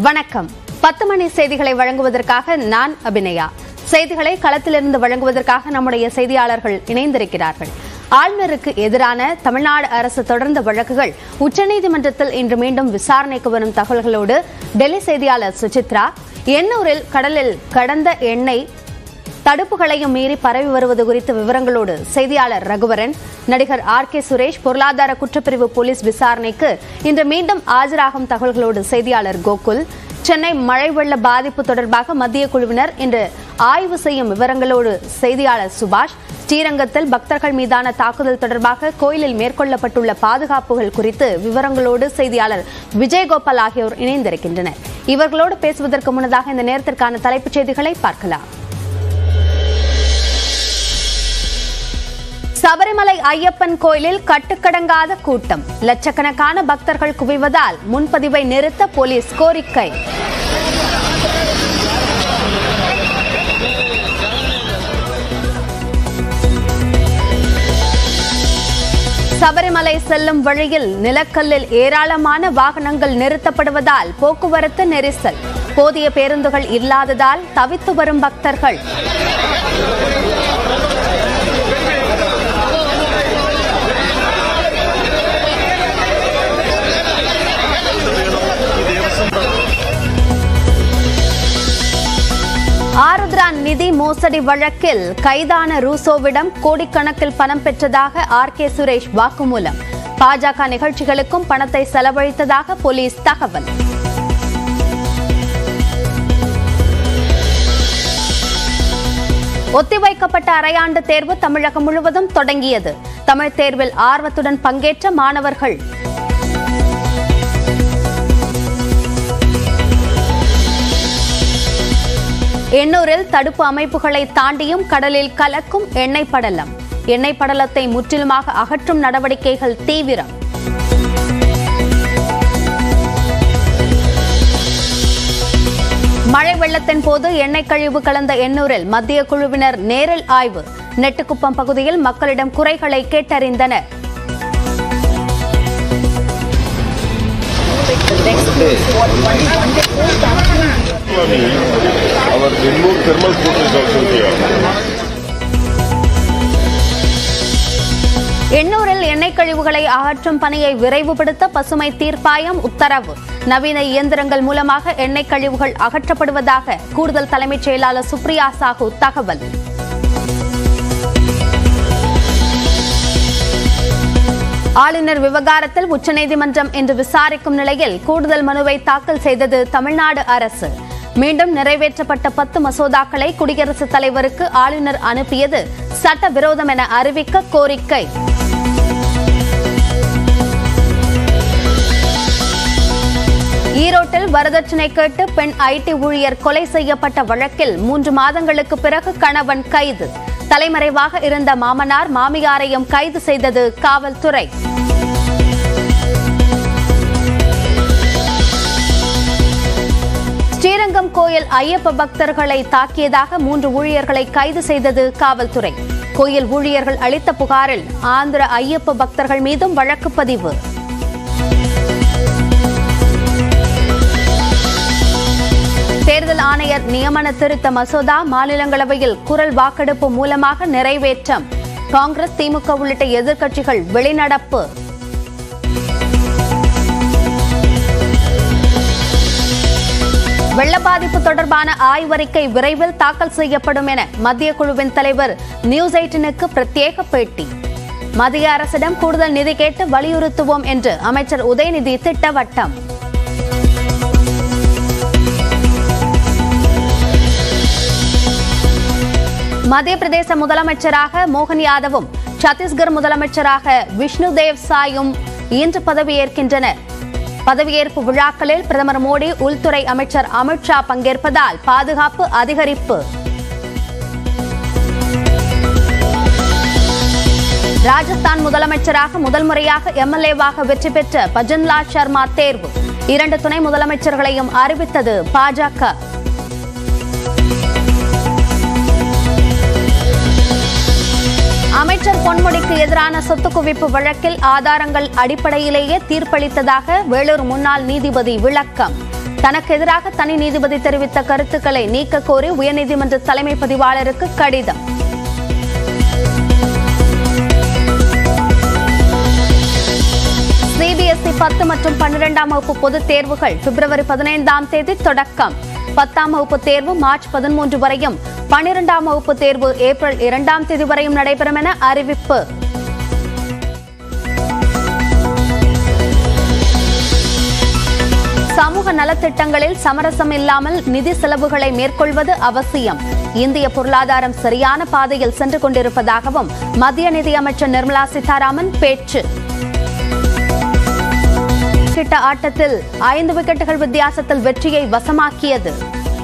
வணக்கம் பத்து மணி செய்திகளை வழங்குவதற்காக நான் அபிநயா செய்திகளை களத்திலிருந்து வழங்குவதற்காக நம்முடைய செய்தியாளர்கள் இணைந்திருக்கிறார்கள் ஆளுநருக்கு எதிரான தமிழ்நாடு அரசு தொடர்ந்த வழக்குகள் உச்சநீதிமன்றத்தில் இன்று மீண்டும் விசாரணைக்கு வரும் தகவல்களோடு டெல்லி செய்தியாளர் சுசித்ரா எண்ணூரில் கடலில் கடந்த எண்ணெய் தடுப்புகளையும் மீறி பரவி வருவது குறித்த விவரங்களோடு செய்தியாளர் ரகுவரன் நடிகர் ஆர் கே சுரேஷ் பொருளாதார குற்றப்பிரிவு போலீஸ் விசாரணைக்கு இன்று மீண்டும் ஆஜராகும் தகவல்களோடு செய்தியாளர் கோகுல் சென்னை மழை வெள்ள பாதிப்பு தொடர்பாக மத்திய குழுவினர் இன்று ஆய்வு செய்யும் விவரங்களோடு செய்தியாளர் சுபாஷ் ஸ்ரீரங்கத்தில் பக்தர்கள் மீதான தாக்குதல் தொடர்பாக கோயிலில் மேற்கொள்ளப்பட்டுள்ள பாதுகாப்புகள் குறித்து விவரங்களோடு செய்தியாளர் விஜயகோபால் ஆகியோர் இணைந்திருக்கின்றனர் இவர்களோடு பேசுவதற்கு முன்னதாக இந்த நேரத்திற்கான தலைப்புச் செய்திகளை பார்க்கலாம் சபரிமலை ஐயப்பன் கோயிலில் கட்டுக்கடங்காத கூட்டம் லட்சக்கணக்கான பக்தர்கள் குவிவதால் முன்பதிவை நிறுத்த போலீஸ் கோரிக்கை சபரிமலை செல்லும் வழியில் நிலக்கல்லில் ஏராளமான வாகனங்கள் நிறுத்தப்படுவதால் போக்குவரத்து நெரிசல் போதிய பேருந்துகள் இல்லாததால் தவித்து வரும் பக்தர்கள் ஆருத்ரா நிதி மோசடி வழக்கில் கைதான ரூசோவிடம் கோடிக்கணக்கில் பணம் பெற்றதாக ஆர் கே சுரேஷ் வாக்குமூலம் பாஜக நிகழ்ச்சிகளுக்கும் பணத்தை செலவழித்ததாக போலீஸ் தகவல் ஒத்திவைக்கப்பட்ட அரையாண்டு தேர்வு தமிழகம் முழுவதும் தொடங்கியது தமிழ் தேர்வில் ஆர்வத்துடன் பங்கேற்ற மாணவர்கள் எண்ணூரில் தடுப்பு அமைப்புகளை தாண்டியும் கடலில் கலக்கும் எண்ணெய் படலம் எண்ணெய் படலத்தை முற்றிலுமாக அகற்றும் நடவடிக்கைகள் தீவிரம் மழை வெள்ளத்தின் போது எண்ணெய் கழிவு கலந்த எண்ணூரில் மத்திய குழுவினர் நேரில் ஆய்வு நெட்டுக்குப்பம் பகுதியில் மக்களிடம் குறைகளை கேட்டறிந்தனர் Our Ennur thermal port is also here. எண்ணூரில் எண்ணெய் கழிவுகளை அகற்றும் பணியை விரைவுபடுத்த பசுமை தீர்ப்பாயம் உத்தரவு நவீன இயந்திரங்கள் மூலமாக எண்ணெய் கழிவுகள் அகற்றப்படுவதாக கூடுதல் தலைமைச் செயலாளர் சுப்ரியா சாஹூ தகவல் ஆளுநர் விவகாரத்தில் உச்சநீதிமன்றம் இன்று விசாரிக்கும் நிலையில் கூடுதல் மனுவை தாக்கல் செய்தது தமிழ்நாடு அரசு மீண்டும் நிறைவேற்றப்பட்ட பத்து மசோதாக்களை குடியரசுத் தலைவருக்கு ஆளுநர் அனுப்பியது சட்டவிரோதம் என அறிவிக்க கோரிக்கை ஈரோட்டில் வரதட்சணை கேட்டு பெண் ஐடி ஊழியர் கொலை செய்யப்பட்ட வழக்கில் மூன்று மாதங்களுக்கு பிறகு கணவன் கைது தலைமறைவாக இருந்த மாமனார் மாமியாரையும் கைது செய்தது காவல்துறை ஸ்ரீரங்கம் கோயில் ஐயப்ப பக்தர்களை தாக்கியதாக மூன்று ஊழியர்களை கைது செய்தது காவல்துறை கோயில் ஊழியர்கள் அளித்த புகாரில் ஆந்திர ஐயப்ப பக்தர்கள் மீதும் வழக்கு பதிவு தேர்தல் ஆணையர் நியமன திருத்த மசோதா மாநிலங்களவையில் குரல் வாக்கெடுப்பு மூலமாக நிறைவேற்றம் காங்கிரஸ் திமுக உள்ளிட்ட எதிர்க்கட்சிகள் வெளிநடப்பு வெள்ள பாதிப்பு தொடர்பான ஆய்வறிக்கை விரைவில் தாக்கல் செய்யப்படும் என மத்திய குழுவின் தலைவர் நியூஸ் எயிட்டினுக்கு பிரத்யேக பேட்டி மத்திய அரசிடம் கூடுதல் நிதி கேட்டு வலியுறுத்துவோம் என்று அமைச்சர் உதயநிதி திட்டவட்டம் மத்திய பிரதேச முதலமைச்சராக மோகன் யாதவும் சத்தீஸ்கர் முதலமைச்சராக விஷ்ணு தேவ் சாயும் இன்று பதவியேற்கின்றனர் பதவியேற்பு விழாக்களில் பிரதமர் மோடி உள்துறை அமைச்சர் அமித்ஷா பங்கேற்பதால் பாதுகாப்பு அதிகரிப்பு ராஜஸ்தான் முதலமைச்சராக முதல் முறையாக எம்எல்ஏவாக வெற்றி பெற்ற பஜன்லால் சர்மா தேர்வு இரண்டு துணை முதலமைச்சர்களையும் அறிவித்தது பாஜக அமைச்சர் பொன்முடிக்கு எதிரான சொத்து குவிப்பு வழக்கில் ஆதாரங்கள் அடிப்படையிலேயே தீர்ப்பளித்ததாக வேலூர் முன்னாள் நீதிபதி விளக்கம் தனக்கு எதிராக தனி நீதிபதி தெரிவித்த கருத்துக்களை நீக்க கோரி உயர்நீதிமன்ற தலைமை பதிவாளருக்கு கடிதம் சிபிஎஸ்இ பத்து மற்றும் பன்னிரெண்டாம் வகுப்பு பொதுத் தேர்வுகள் பிப்ரவரி பதினைந்தாம் தேதி தொடக்கம் பத்தாம் வகுப்பு தேர்வு மார்ச் பதிமூன்று வரையும் பன்னிரெண்டாம் வகுப்பு தேர்வு ஏப்ரல் இரண்டாம் தேதி வரையும் நடைபெறும் என அறிவிப்பு சமூக நலத்திட்டங்களில் சமரசம் இல்லாமல் நிதி செலவுகளை மேற்கொள்வது அவசியம் இந்திய பொருளாதாரம் சரியான பாதையில் சென்று கொண்டிருப்பதாகவும் மத்திய நிதியமைச்சர் நிர்மலா சீதாராமன் பேச்சு கிட்ட ஆட்டத்தில் ஐந்து விக்கெட்டுகள் வித்தியாசத்தில் வெற்றியை வசமாக்கியது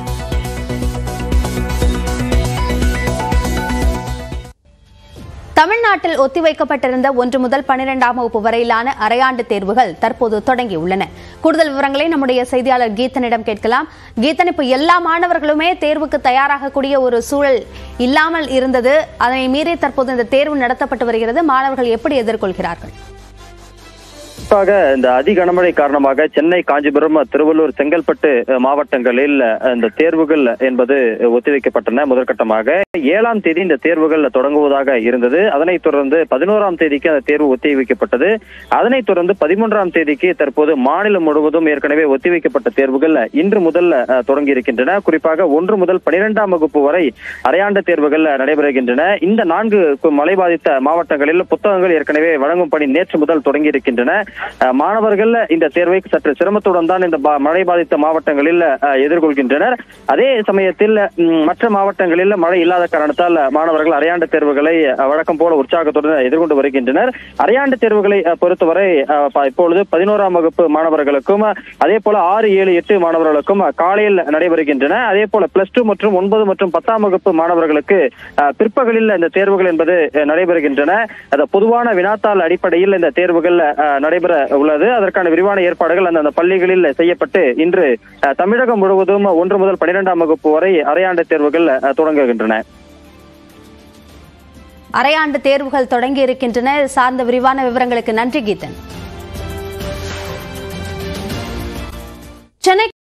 தமிழ்நாட்டில் ஒத்திவைக்கப்பட்டிருந்த ஒன்று முதல் பன்னிரெண்டாம் வகுப்பு வரையிலான அரையாண்டு தேர்வுகள் தற்போது தொடங்கியுள்ளன கூடுதல் விவரங்களை நம்முடைய செய்தியாளர் கீதனிடம் கேட்கலாம் கீதன் இப்ப எல்லா மாணவர்களுமே தேர்வுக்கு தயாராகக்கூடிய ஒரு சூழல் இல்லாமல் இருந்தது அதனை மீறி தற்போது இந்த தேர்வு நடத்தப்பட்டு வருகிறது மாணவர்கள் எப்படி எதிர்கொள்கிறார்கள் குறிப்பாக இந்த அதி கனமழை காரணமாக சென்னை காஞ்சிபுரம் திருவள்ளூர் செங்கல்பட்டு அஹ், மாவட்டங்களில் அஹ், இந்த தேர்வுகள் என்பது ஒத்திவைக்கப்பட்டன முதற்கட்டமாக ஏழாம் தேதி இந்த தேர்வுகள் தொடங்குவதாக இருந்தது அதனைத் தொடர்ந்து பதினோராம் தேதிக்கு அந்த தேர்வு ஒத்திவைக்கப்பட்டது அதனைத் தொடர்ந்து பதிமூன்றாம் தேதிக்கு தற்போது மாநிலம் முழுவதும் ஏற்கனவே ஒத்திவைக்கப்பட்ட தேர்வுகள் இன்று முதல் அஹ், தொடங்கி இருக்கின்றன குறிப்பாக ஒன்று முதல் பனிரெண்டாம் வகுப்பு வரை அரையாண்டு தேர்வுகள் நடைபெறுகின்றன இந்த நான்கு கு- மழை பாதித்த மாவட்டங்களில் புத்தகங்கள் ஏற்கனவே வழங்கும் பணி நேற்று முதல் தொடங்கி இருக்கின்றன அஹ், மாணவர்கள் இந்த தேர்வை சற்று சிரமத்துடன் தான் இந்த பா- மழை பாதித்த மாவட்டங்களில் அஹ், எதிர்கொள்கின்றனர் அதே சமயத்தில் ம், மற்ற மாவட்டங்களில் மழை இல்லாத காரணத்தால் மாணவர்கள் அரையாண்டு தேர்வுகளை அஹ், வழக்கம் போல உற்சாகத்துடன் எதிர்கொண்டு வருகின்றனர் அரையாண்டு தேர்வுகளை அஹ், பொறுத்தவரை அஹ், ப- இப்பொழுது பதினோராம் வகுப்பு மாணவர்களுக்கும் அதே போல ஆறு ஏழு எட்டு மாணவர்களுக்கும் காலையில் நடைபெறுகின்றன அதே போல பிளஸ் டூ மற்றும் ஒன்பது மற்றும் பத்தாம் வகுப்பு மாணவர்களுக்கு அஹ், பிற்பகலில் இந்த தேர்வுகள் என்பது அஹ், நடைபெறுகின்றன அது பொதுவான வினாத்தாள் அடிப்படையில் இந்த தேர்வுகள் அஹ், நடைபெற உள்ளது அதற்கான விரிவான ஏற்பாடுகள் அந்தந்த பள்ளிகளில் செய்யப்பட்டு இன்று அஹ், தமிழகம் முழுவதும் ஒன்று முதல் பனிரெண்டாம் வகுப்பு வரை அரையாண்டு தேர்வுகள் அஹ், தொடங்குகின்றன அரையாண்டு தேர்வுகள் தொடங்கி இருக்கின்றன இது சார்ந்த விரிவான விவரங்களுக்கு நன்றி கீதன் சென்னை